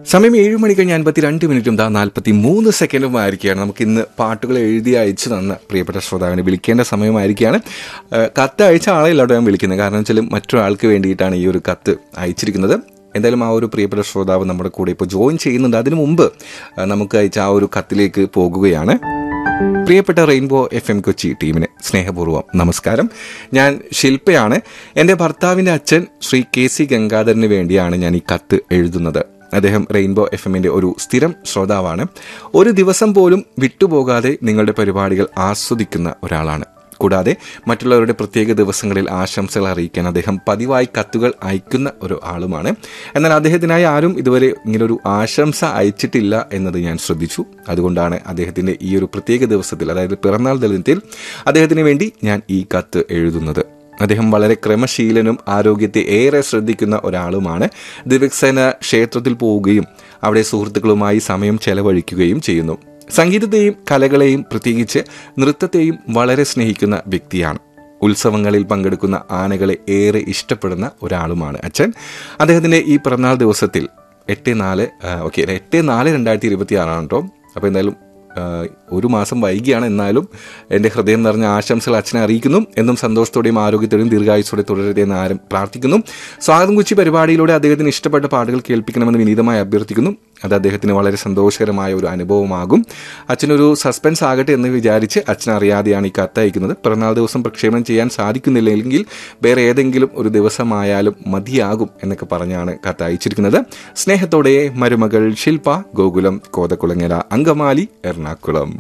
സമയം ഏഴ് മണി കഴിഞ്ഞ് അൻപത്തി രണ്ട് മിനിറ്റും ദാ നാൽപ്പത്തി മൂന്ന് സെക്കൻഡും ആയിരിക്കുകയാണ് നമുക്ക് ഇന്ന് പാട്ടുകൾ എഴുതി അയച്ചു തന്ന പ്രിയപ്പെട്ട ശ്രോതാവിനെ വിളിക്കേണ്ട സമയമായിരിക്കുകയാണ് ഏഹ് കത്ത് അയച്ച ആളെയല്ലോട്ടോ ഞാൻ വിളിക്കുന്നത് കാരണം വെച്ചാൽ മറ്റൊരാൾക്ക് വേണ്ടിയിട്ടാണ് ഈ ഒരു കത്ത് അയച്ചിരിക്കുന്നത് എന്തായാലും ആ ഒരു പ്രിയപ്പെട്ട ശ്രോതാവ് നമ്മുടെ കൂടെ ഇപ്പോൾ ജോയിൻ ചെയ്യുന്നുണ്ട് അതിനു മുമ്പ് ഏഹ് നമുക്ക് അയച്ച ആ ഒരു കത്തിലേക്ക് പോകുകയാണ് പ്രിയപ്പെട്ട റെയിൻബോ എഫ് എം കൊച്ചി ടീമിന് സ്നേഹപൂർവ്വം നമസ്കാരം ഞാൻ ശില്പയാണ് എൻ്റെ ഭർത്താവിൻ്റെ അച്ഛൻ ശ്രീ കെ സി ഗംഗാധരന് വേണ്ടിയാണ് ഞാൻ ഈ കത്ത് എഴുതുന്നത് അദ്ദേഹം റെയിൻബോ എഫ് എമ്മിൻ്റെ ഒരു സ്ഥിരം ശ്രോതാവാണ് ഒരു ദിവസം പോലും വിട്ടുപോകാതെ നിങ്ങളുടെ പരിപാടികൾ ആസ്വദിക്കുന്ന ഒരാളാണ് കൂടാതെ മറ്റുള്ളവരുടെ പ്രത്യേക ദിവസങ്ങളിൽ ആശംസകൾ അറിയിക്കാൻ അദ്ദേഹം പതിവായി കത്തുകൾ അയക്കുന്ന ഒരു ആളുമാണ് എന്നാൽ അദ്ദേഹത്തിനായി ആരും ഇതുവരെ ഇങ്ങനൊരു ആശംസ അയച്ചിട്ടില്ല എന്നത് ഞാൻ ശ്രദ്ധിച്ചു അതുകൊണ്ടാണ് അദ്ദേഹത്തിൻ്റെ ഈ ഒരു പ്രത്യേക ദിവസത്തിൽ അതായത് പിറന്നാൾ ദിനത്തിൽ അദ്ദേഹത്തിന് വേണ്ടി ഞാൻ ഈ കത്ത് എഴുതുന്നത് അദ്ദേഹം വളരെ ക്രമശീലനും ആരോഗ്യത്തെ ഏറെ ശ്രദ്ധിക്കുന്ന ഒരാളുമാണ് ദിവ്യക്സേന ക്ഷേത്രത്തിൽ പോവുകയും അവിടെ സുഹൃത്തുക്കളുമായി സമയം ചെലവഴിക്കുകയും ചെയ്യുന്നു സംഗീതത്തെയും കലകളെയും പ്രത്യേകിച്ച് നൃത്തത്തെയും വളരെ സ്നേഹിക്കുന്ന വ്യക്തിയാണ് ഉത്സവങ്ങളിൽ പങ്കെടുക്കുന്ന ആനകളെ ഏറെ ഇഷ്ടപ്പെടുന്ന ഒരാളുമാണ് അച്ഛൻ അദ്ദേഹത്തിൻ്റെ ഈ പിറന്നാൾ ദിവസത്തിൽ എട്ട് നാല് ഓക്കെ എട്ട് നാല് രണ്ടായിരത്തി ഇരുപത്തി ആറാണ് കേട്ടോ അപ്പോൾ എന്തായാലും ആ, ഒരു മാസം വൈകിയാണ് എന്നാലും എൻ്റെ ഹൃദയം നിറഞ്ഞ ആശംസകൾ അച്ഛനെ അറിയിക്കുന്നു എന്നും സന്തോഷത്തോടെയും ആരോഗ്യത്തോടെയും ദീർഘായുസോടെ തുടരട്ടെ എന്ന് ആരും പ്രാർത്ഥിക്കുന്നു സ്വാഗതം കുച്ചി പരിപാടിയിലൂടെ അദ്ദേഹത്തിന് ഇഷ്ടപ്പെട്ട പാട്ടുകൾ കേൾപ്പിക്കണമെന്ന് വിനീതമായി അഭ്യർത്ഥിക്കുന്നു അത് അദ്ദേഹത്തിന് വളരെ സന്തോഷകരമായ ഒരു അനുഭവമാകും അച്ഛനൊരു സസ്പെൻസ് ആകട്ടെ എന്ന് വിചാരിച്ച് അച്ഛൻ അറിയാതെയാണ് ഈ കത്ത് അയക്കുന്നത് പിറന്നാൾ ദിവസം പ്രക്ഷേപണം ചെയ്യാൻ സാധിക്കുന്നില്ലെങ്കിൽ വേറെ ഏതെങ്കിലും ഒരു ദിവസമായാലും മതിയാകും എന്നൊക്കെ പറഞ്ഞാണ് കത്ത് അയച്ചിരിക്കുന്നത് സ്നേഹത്തോടെ മരുമകൾ ശില്പ ഗോകുലം കോതക്കുളങ്ങര അങ്കമാലി എറണാകുളം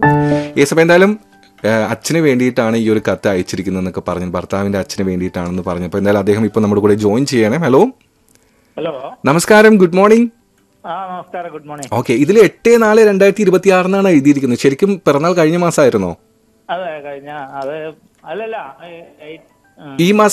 ഈ സമയം എന്തായാലും ഏഹ്, അച്ഛന് വേണ്ടിയിട്ടാണ് ഈ ഒരു കത്ത് അയച്ചിരിക്കുന്നതെന്നൊക്കെ പറഞ്ഞു ഭർത്താവിന്റെ അച്ഛന് വേണ്ടിയിട്ടാണെന്ന് പറഞ്ഞപ്പോൾ എന്തായാലും അദ്ദേഹം ഇപ്പോൾ നമ്മുടെ കൂടെ ജോയിൻ ചെയ്യണേ ഹലോ ഹലോ നമസ്കാരം ഗുഡ് മോർണിംഗ് ആ നമസ്കാരം ഗുഡ് മോർണിംഗ് ഓക്കെ ഇതിൽ എട്ട് നാല് രണ്ടായിരത്തി ഇരുപത്തി ആറിനാണ് എഴുതിയിരിക്കുന്നത് ശരിക്കും പിറന്നാൾ കഴിഞ്ഞ മാസമായിരുന്നോ അതെ കഴിഞ്ഞ അത് അല്ലല്ല ഏ- ഏ- ഉം. ഈ മാസം